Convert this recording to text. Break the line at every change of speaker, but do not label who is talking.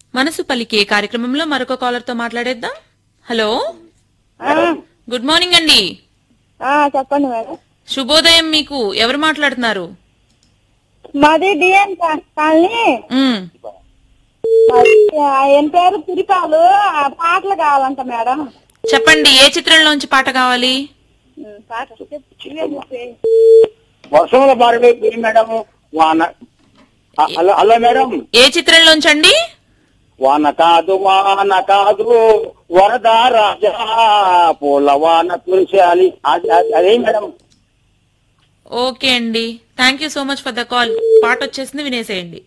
మనసు పలికే కార్యక్రమంలో మరొక కాలర్ తో మాట్లాడేద్దాం హలో
ఆ,
గుడ్ మార్నింగ్ అండి
ఆ, చెప్పండి మేడం
శుభోదయం మీకు ఎవరు మాట్లాడుతున్నారు
మాది డిఎన్ కాలనీ
మ్,
మాది, ఆ, ఎన్ పేరు తిరిపాలు ఆ పాటలు కావాలంట మేడం
చెప్పండి ఏ చిత్రంలోంచి పాట కావాలి
ఉమ్, పాట చెప్పు, చెప్పు.
వర్షంలో పారిపోయి మేడం వాన అ- హలో హలో మేడం
ఏ చిత్రంలోంచి అండి
వాన కాదు వాన కాదు వరద రాజా పూల వాన కురిసేయాలి అది- అది- అదే మేడం
ఓకే అండి thank you so much for the call పాట వచ్చేసింది వినేసేయండి